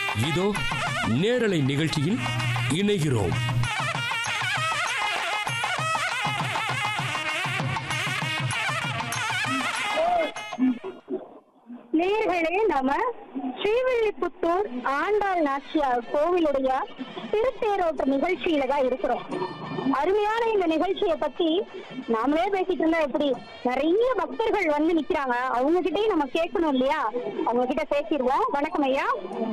இதோ நேரலை நிகழ்ச்சியில் இணைகிறோம் நேர்களே நாம ஸ்ரீவில்லிபுத்தூர் ஆண்டாள் நாச்சியார் கோவிலுடைய திருத்தேரோட்ட நிகழ்ச்சியில தான் இருக்கிறோம் அருமையான இந்த நிகழ்ச்சியை பத்தி நாமளே பேசிட்டு இருந்தா எப்படி நிறைய பக்தர்கள் வந்து நிக்கிறாங்க அவங்க கிட்டயும் நம்ம கேட்கணும் இல்லையா அவங்க கிட்ட பேசிடுவோம் வணக்கம் ஐயா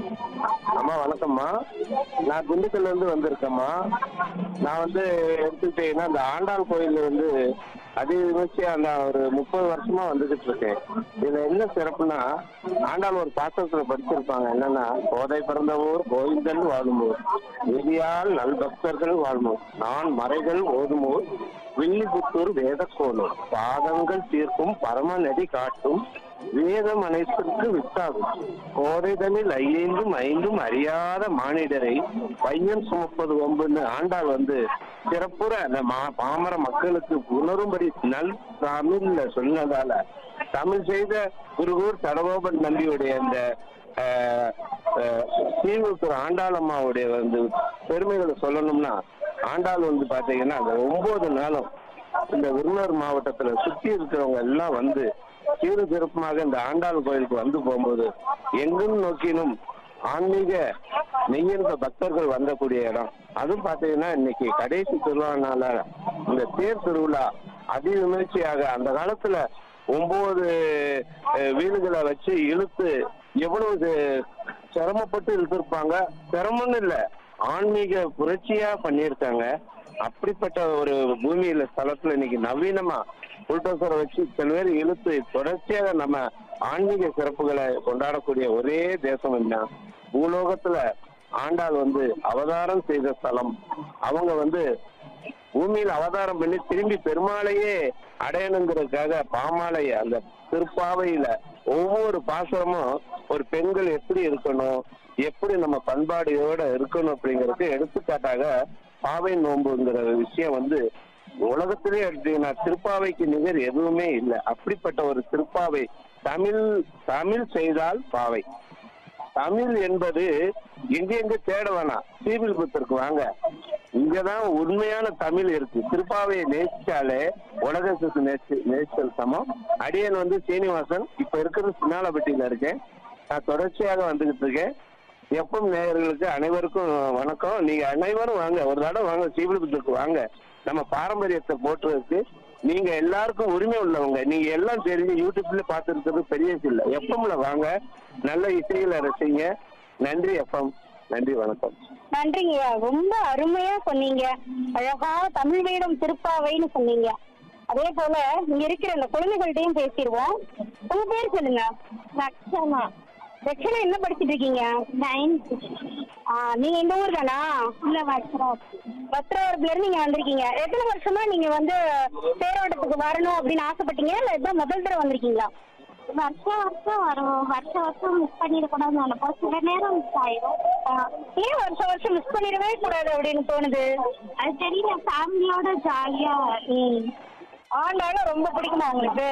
அம்மா வணக்கம்மா நான் திண்டுக்கல்ல இருந்து வந்திருக்கேம்மா நான் வந்து எடுத்துக்கிட்டீங்கன்னா அந்த ஆண்டாள் கோயில் வந்து அது விமர்சையா அந்த ஒரு முப்பது வருஷமா வந்துகிட்டு இருக்கேன் இதுல என்ன சிறப்புனா ஆண்டாள் ஒரு பாசத்துல படிச்சிருப்பாங்க என்னன்னா கோதை பிறந்த ஊர் கோவிந்தன் வாழும் ஊர் எதியால் நல்பக்தர்கள் வாழும் ஊர் நான் மறைகள் ஓதும் ஊர் வில்லிபுத்தூர் வேதக்கோளூர் பாதங்கள் தீர்க்கும் பரமநடி காட்டும் வேதம் அனைத்திற்கு வித்தாகும் கோதைதனில் ஐந்தும் ஐந்தும் அறியாத மானிடரை பையன் சுமப்பது வம்புன்னு ஆண்டாள் வந்து சிறப்புற அந்த மா- பாமர மக்களுக்கு உணரும்படி நல் தமிழ்ல சொன்னதால தமிழ் செய்த குருகூர் சடகோபன் நம்பியுடைய அந்த ஆஹ், ஆஹ், ஸ்ரீவில்புத்தூர் ஆண்டாள் அம்மாவுடைய வந்து பெருமைகளை சொல்லணும்னா ஆண்டாள் வந்து பாத்தீங்கன்னா அந்த ஒன்பது நாளும் இந்த விருந்தூர் மாவட்டத்துல சுத்தி இருக்கிறவங்க எல்லாம் வந்து சீரு சிறப்புமாக இந்த ஆண்டாள் கோயிலுக்கு வந்து போகும்போது எங்கும் நோக்கினும் ஆன்மீக நெய்யர்ந்த பக்தர்கள் வந்தக்கூடிய இடம் அதுவும் பாத்தீங்கன்னா இன்னைக்கு கடைசி திருவிழானால இந்த தேர் திருவிழா அதி விமர்சையாக அந்த காலத்துல ஒன்பது அஹ், வீடுகளை வச்சு இழுத்து எவ்வளவு இது- சிரமப்பட்டு இழுத்திருப்பாங்க சிரமம்னு இல்ல ஆன்மீக புரட்சியா பண்ணியிருக்காங்க அப்படிப்பட்ட ஒரு பூமியில ஸ்தலத்துல இன்னைக்கு நவீனமா புல்டோசரை வச்சு இத்தனை பேர் இழுத்து தொடர்ச்சியாக நம்ம ஆன்மீக சிறப்புகளை கொண்டாடக்கூடிய ஒரே தேசம் என்ன பூலோகத்துல ஆண்டாள் வந்து அவதாரம் செய்த ஸ்தலம் அவங்க வந்து பூமியில அவதாரம் பண்ணி திரும்பி பெருமாளையே அடையணுங்கிறதுக்காக பாமாலை அந்த திருப்பாவையில ஒவ்வொரு பாசுரமும் ஒரு பெண்கள் எப்படி இருக்கணும் எப்படி நம்ம பண்பாடையோட இருக்கணும் அப்படிங்கறதுக்கு எடுத்துக்காட்டாக பாவை நோன்புங்கிற விஷயம் வந்து உலகத்திலே எடுத்தீங்கன்னா திருப்பாவைக்கு நிகர் எதுவுமே இல்லை அப்படிப்பட்ட ஒரு திருப்பாவை தமிழ் தமிழ் செய்தால் பாவை தமிழ் என்பது எங்க எங்க தேட வேணாம் ஸ்ரீவில்புத்தருக்கு வாங்க இங்கதான் உண்மையான தமிழ் இருக்கு திருப்பாவையை நேசிச்சாலே உலகத்துக்கு நேசி நேசித்தல் சமம் அடியன் வந்து சீனிவாசன் இப்ப இருக்கிறது சின்னாலப்பட்டியில இருக்கேன் நான் தொடர்ச்சியாக வந்துகிட்டு இருக்கேன் எப்பம் நேயர்களுக்கு அனைவருக்கும் வணக்கம் நீங்க அனைவரும் வாங்க ஒரு தடவை வாங்க ஸ்ரீவில்புத்தருக்கு வாங்க நம்ம பாரம்பரியத்தை போட்டுறதுக்கு நீங்க எல்லாருக்கும் உரிமை உள்ளவங்க நீங்க எல்லாம் தெரிஞ்சு யூடியூப்ல பார்த்துருக்கிறது பெரிய விஷயம் இல்லை எஃப்எம்ல வாங்க நல்ல இசைகளை ரசிங்க நன்றி எஃப்எம் நன்றி வணக்கம் நன்றிங்க ரொம்ப அருமையா சொன்னீங்க அழகா தமிழ் வேடம் திருப்பாவைன்னு சொன்னீங்க அதே போல இங்க இருக்கிற இந்த குழந்தைகள்கிட்டயும் பேசிடுவோம் உங்க பேர் சொல்லுங்க ரக்ஷனா ரக்ஷனா என்ன படிச்சிட்டு இருக்கீங்க நைன்த் நீங்க இந்த ஊர் தானா இல்ல வத்ராவ் வத்ராவரத்துல இருந்து நீங்க வந்திருக்கீங்க எத்தனை வருஷமா நீங்க வந்து தேரோட்டத்துக்கு வரணும் அப்படின்னு ஆசைப்பட்டீங்க இல்ல இதான் முதல் தடவை வந்திருக்கீங்களா வருஷம் வருஷம் வரும் வருஷம் வருஷம் மிஸ் பண்ணிடக்கூடாதுன்னு நினைப்போம் சில நேரம் மிஸ் ஆயிடும் ஏன் வருஷம் வருஷம் மிஸ் பண்ணிடவே கூடாது அப்படின்னு தோணுது அது தெரியல ஃபேமிலியோட ஜாலியா ம். ஆண்டாலும் ரொம்ப பிடிக்குமா உங்களுக்கு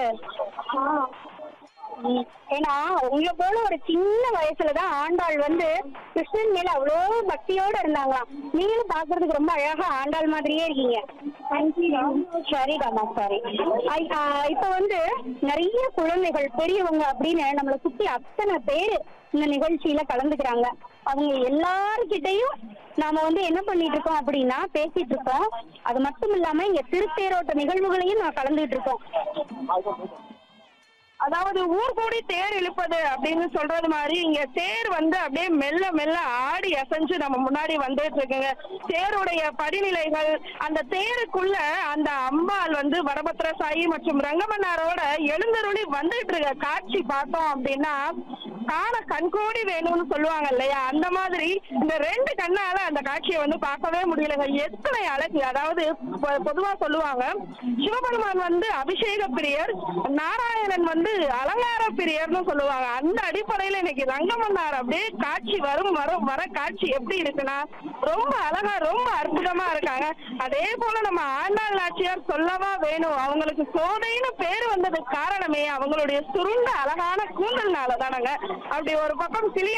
ம். ஏன்னா உங்களை போல ஒரு சின்ன வயசுலதான் ஆண்டாள் வந்து கிருஷ்ணன் மேல அவ்வளோ பக்தியோட இருந்தாங்களாம் நீங்களும் பாக்குறதுக்கு ரொம்ப அழகா ஆண்டாள் மாதிரியே இருக்கீங்க சரிடாமா சரி ஐ- ஆ, இப்ப வந்து நிறைய குழந்தைகள் பெரியவங்க அப்படின்னு நம்மளை சுத்தி அத்தனை பேரு இந்த நிகழ்ச்சியில கலந்துக்கிறாங்க அவங்க எல்லார்கிட்டயும் நாம வந்து என்ன பண்ணிட்டு இருக்கோம் அப்படின்னா பேசிட்டு இருக்கோம் அது மட்டும் இல்லாம இங்க திருத்தேரோட்ட நிகழ்வுகளையும் நான் கலந்துட்டு இருக்கோம் அதாவது ஊர் கூடி தேர் இழுப்பது அப்படின்னு சொல்றது மாதிரி இங்க தேர் வந்து அப்படியே மெல்ல மெல்ல ஆடி அசைஞ்சு நம்ம முன்னாடி வந்துட்டு இருக்குங்க தேருடைய படிநிலைகள் அந்த தேருக்குள்ள அந்த அம்பாள் வந்து வரபத்திர சாயி மற்றும் ரங்கமன்னாரோட எழுந்தருளி வந்துட்டு இருக்க காட்சி பார்த்தோம் அப்படின்னா காண கண்கூடி வேணும்னு சொல்லுவாங்க இல்லையா அந்த மாதிரி இந்த ரெண்டு கண்ணால அந்த காட்சியை வந்து பார்க்கவே முடியலங்க எத்தனை அழகு அதாவது பொ- பொதுவா சொல்லுவாங்க சிவபெருமான் வந்து அபிஷேக பிரியர் நாராயணன் வந்து அலங்கார பிரியர்னு சொல்லுவாங்க அந்த அடிப்படையில இன்னைக்கு ரங்கமன்னார் அப்படியே காட்சி வரும் வரும் வர காட்சி எப்படி இருக்குன்னா ரொம்ப அழகா ரொம்ப அற்புதமா இருக்காங்க அதே போல நம்ம ஆண்டாள் நாச்சியார் சொல்லவா வேணும் அவங்களுக்கு சோதைன்னு பேர் வந்ததுக்கு காரணமே அவங்களுடைய சுருண்ட அழகான கூந்தல்னால தானங்க அப்படி ஒரு பக்கம் கிளி